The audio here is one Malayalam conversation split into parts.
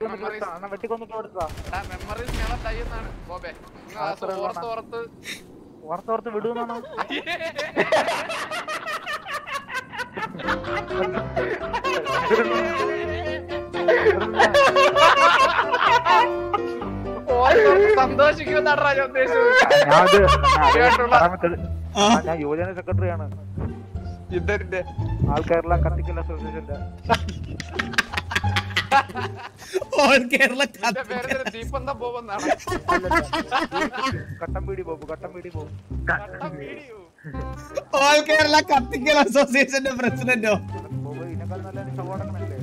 വെട്ടിക്കൊന്നിട്ട് കൊടുത്താ അണ്ണ വെട്ടിക്കൊന്നിട്ട് കൊടുത്താ മെമ്മറീസ് മേളം തയ്യുന്നാണ് ബോബെ നിങ്ങൾ ആ അത്രേ ഉള്ളൂ ഓർത്ത് ഓർത്ത് ഓർത്തോർത്ത് വിടുന്നാണോ ഓർത്ത് ഓർത്ത് സന്തോഷിക്കുമെന്നാണ് ഞാൻ ഉദ്ദേശിച്ചത് ഞാൻ ഇത് കേട്ടുള്ള ആ, ഞാൻ യുവജന സെക്രട്ടറിയാണ് യുദ്ധത്തിന്റെ ആൾ കേരള കത്തിക്കൽ അസോസിയേഷന്റെ ഓൾ കേരള എന്റെ പേര് ദീപന്ത ബോബെന്നാണ് കട്ടമ്പീടി ബോബു കട്ടമ്പീടി ബോബു ഓൾ കേരള കത്തിക്കൽ അസോസിയേഷന്റെ പ്രസിഡന്റോ ബോബു ഇതിനേക്കാൾ നല്ല സഹോദരനല്ലേ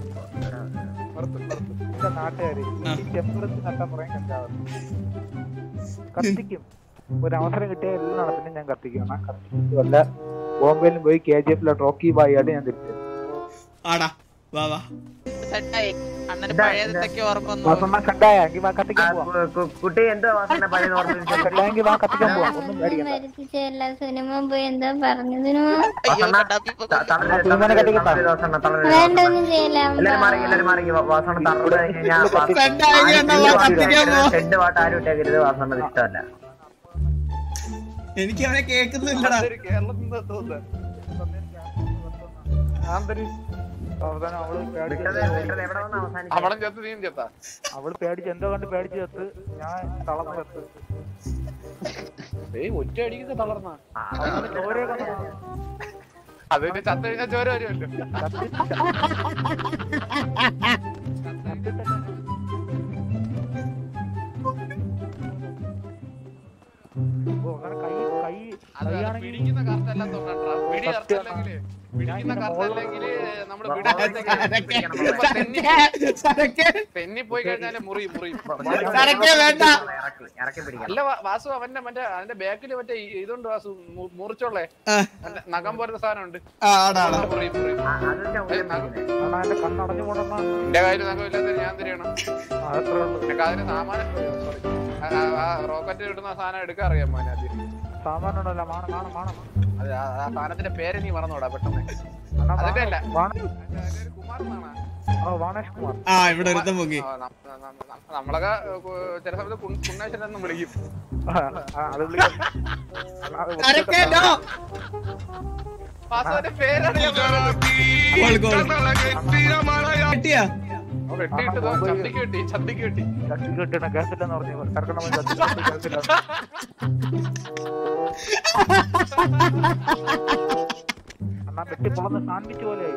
എന്റെ നാട്ടുകാര് ഈ ചെമ്പറത്ത് നട്ടാൻ പറയാൻ കഞ്ചാവ് കത്തിക്കും ഒരു അവസരം കിട്ടിയ എല്ലാ നടത്തിനും ഞാൻ കത്തിക്കും ഞാൻ കത്തിക്കും വല്ല ബോംബെയിലും പോയി കെ ജി എഫിലെ റോക്കി ബായി ആയിട്ട് ഞാൻ തിരിച്ചു ആടാ വാ വാ സെറ്റായി അണ്ണന് പഴയതൊക്കെ ഓർമ്മ വന്നു വാസണ്ണ കണ്ടായ എങ്കിൽ വാ കത്തിക്കാൻ പോവാം കുട്ടി എന്തോ വാസന പഴയ ഓർമ്മ കണ്ടായെങ്കിൽ വാ കത്തിക്കാൻ പോവാം ഒന്നും പേടിക്കണ്ട വരുത്തിച്ച എല്ലാ സിനിമ പോയി എന്താ പറഞ്ഞതിനു അയ്യോ കണ്ടാപ്പി ഇപ്പൊ വേണ്ട ഒന്നും ചെയ്യില്ല എല്ലാരും മാറി എല്ലാരും മാറി വാസണ തറോട് സെറ്റായി കണ്ടോ കത്തിക്കാൻ പോ ഷെഡ് പാട്ട് ആരും ഇട്ടേക്കരുത് വാസണത് ഇഷ്ടമല്ല എനിക്ക് അവനെ കേൾക്കുന്നില്ലടാ കേരളത്തിൽ നിന്ന് തോന്നുന്നത് അവസാനം അവള് പേടിച്ച് വിട്ടത് വിട്ടത് എവിടെ വന്ന് അവസാനിച്ചു അവളെ ചെത്ത് നീയും ചെത്താ അവള് പേടിച്ച് എന്തോ കണ്ട് പേടിച്ച് ചത്ത് ഞാൻ തളർന്ന് ചത്ത് ഏയ് ഒറ്റ അടിക്കൊക്കെ തളർന്ന അവസാനം ചോരയൊക്കെ വന്നു. അത് പിന്നെ ചത്ത് കഴിഞ്ഞാൽ ചോര വരുമല്ലോ ചത്തി- ചത്തിട്ടല്ലേ. ഓ, അങ്ങനെ കൈ കൈ അത് കൈയാണെങ്കിൽ പിടിക്കുന്ന കറുത്തല്ല തോന്നണ്ടാ പിടി കറുത്തല്ലെങ്കില് പിടിക്കുന്ന കറുത്തല്ലെങ്കില് നമ്മള് സരക്കെ തെന്നി പോയി കഴിഞ്ഞാല് മുറി മുറി സരക്കെ വേണ്ട ഇറക്കി ഇറക്കി പിടിക്കണം അല്ല വാ- വാസു അവന്റെ മറ്റേ അതിന്റെ ബാക്കില് മറ്റേ ഈ- ഇതുണ്ട് വാസു മു- മുറിച്ചോളേ ആ, മറ്റേ നഖം പോലത്തെ സാധനം ഉണ്ട് ആ, ആടാ ആടാ മുറി മുറി ആ, അത് വെച്ചാ ഉള്ളിൽ പിടിക്കുന്നത്. അണ്ണാ എന്റെ കണ്ണടഞ്ഞു പോണെന്നാ എന്റെ കാര്യം നഖം ഇല്ലാത്ത ഞാൻ തിരിയണം അത്രേ ഉള്ളൂ എന്റെ കാര്യം സാമാനം സോറി ആ റോക്കറ്റ് കിട്ടുന്ന സാധനം എടുക്കാൻ അറിയാം മോനെ ആദ്യം സാമാനുണ്ടല്ലോ മാണം മാണം മാണം അത് ആ ആ സാധനത്തിന്റെ പേര് നീ മറന്നോടാ പെട്ടെന്ന് അണ്ണാ അതിന്റെ അല്ല വാണ അതിന്റെ പേര് കുമാർ എന്നാണ് ഓ വാണേഷ് കുമാർ ആ ഇവിടെ ഒരുത്തം പൊങ്ങി ആ, നം- നം- നം- നമ്മളൊക്കെ കു- ചില സമയത്ത് കുൺ- കുണ്ണേശ്വരൻ എന്ന് വിളിക്കും ആ, ആ, അത് വിളിക്കാം അണ്ണാ, അത് സരക്കെ നോ വാസുവിന്റെ പേരാണ് ഞാൻ ഗോൾ ഗോൾ കിട്ടിയാ ഓ, വെട്ടിയിട്ട് ദോ ചന്തിക്ക് വെട്ടി ചന്തിക്ക് വെട്ടി ചട്ടി കെട്ടിണ കേസില്ലെന്ന് പറഞ്ഞു കറക്കണം ചട്ടി കേസില്ല അണ്ണാ വെട്ടി പൊളന്ന് സാൻവിച്ച് പോലെ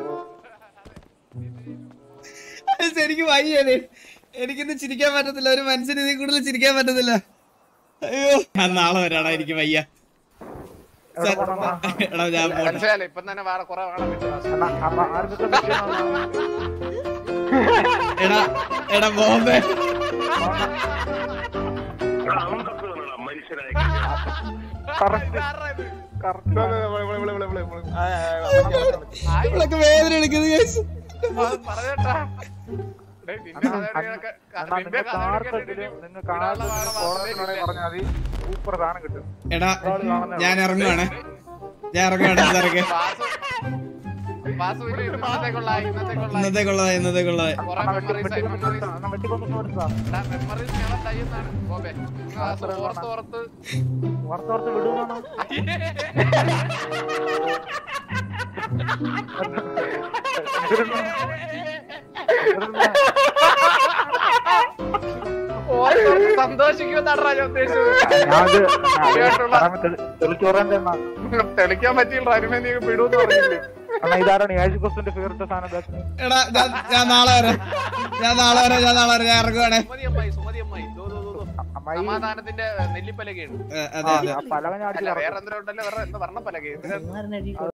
അത് ശരിക്കും വയ്യേ എനിക്കിന്ന് ചിരിക്കാൻ പറ്റത്തില്ല ഒരു മനുഷ്യന് ഇതിൽ കൂടുതൽ ചിരിക്കാൻ പറ്റത്തില്ല അയ്യോ ഞാൻ നാളെ വരാടാ എനിക്ക് വയ്യ എവിടെ പോണണ്ണാ? എടാ ഞാൻ പോട്ടെ മനസ്സിലായില്ല ഇപ്പം തന്നെ വേറെ കുറെ വേണം വെട്ടി വാസു അണ്ണാ അമ്മ ആർക്കൊക്കെ വെട്ടിയെന്നാ? എടാ എടാ ബോംബെ Correct, ആരെടാ ഇത്? correct. ആയി. ഇവളൊക്കെ വേദന എടുക്കുന്നത് guys. ആ, പറഞ്ഞേട്ടാ. ഡേയ്, നിന്റെ അണ്ണാ, കഥ അണ്ണാ, കേൾക്ക- അണ്ണാ, നിന്റെ നിങ്ങൾക്ക് കഥ ആർക്കെങ്കിലും കേട്ടിട്ട് നിങ്ങൾക്ക് വിടാനുള്ള ആർക്കെങ്കിലും വേറെ കോളേജിനോടെ പറഞ്ഞാൽ മതി സൂപ്പർ സാധനം കിട്ടും എടാ ഞാൻ ഇറങ്ങുവാണ് ഞാൻ ഇറങ്ങുവാണ് സാറൊക്കെ വാസു വാസു ഇനി ഇന്നത്തേക്കുള്ള ഇന്നത്തേക്കുള്ള ഇന്നത്തേക്കുള്ളതാ ഇന്നത്തേക്കുള്ളതാ കുറെ അണ്ണാ വെട്ടി മെമ്മറീസ് വെട്ടി മെമ്മറീസ് അണ്ണാ വെട്ടിക്കൊന്നിട്ട് കൊടുത്താ മെമ്മറീസ് മേളം തയ്യുന്നാണ് ബോബെ നിങ്ങൾ ആ ഓർത്ത് ഓർത്ത് ഓർത്തോർത്ത് വിടുന്നാണോ ഓർത്ത് ഓർത്ത് സന്തോഷിക്കുമെന്നാണ് ഞാൻ ഉദ്ദേശിച്ചത് ഞാനത് കേട്ടുള്ള- തെളിച്ചു പറയാൻ തന്നാ തെളിക്കാൻ പറ്റിയില്ല അരുമേ നീ വിടൂന്ന് പറഞ്ഞില്ലേ അണ്ണാ ഇതാരാണ് യാജ് കോസ്റ്റിന്റെ ഫേവറേറ്റ് സാധനം ബാക്കി എടാ ഞാൻ ഞാൻ നാളെ വരാം ഞാൻ നാളെ വരാം ഞാൻ നാളെ വരാം ഞാൻ ഇറങ്ങുവാണേ സുമതി അമ്മായി സുമതി അമ്മായി ദോ, ദോ, ദോ, ദോ. അമ്മായി സമാധാനത്തിന്റെ നെല്ലിപ്പലകയാണ് ഏ, അതെ അതെ ആ പലക ഞാൻ അല്ല അടിച്ച് വേറെ എന്തെങ്കിലും ഉണ്ടല്ലോ വേറെ എന്താ വർണ്ണപ്പലക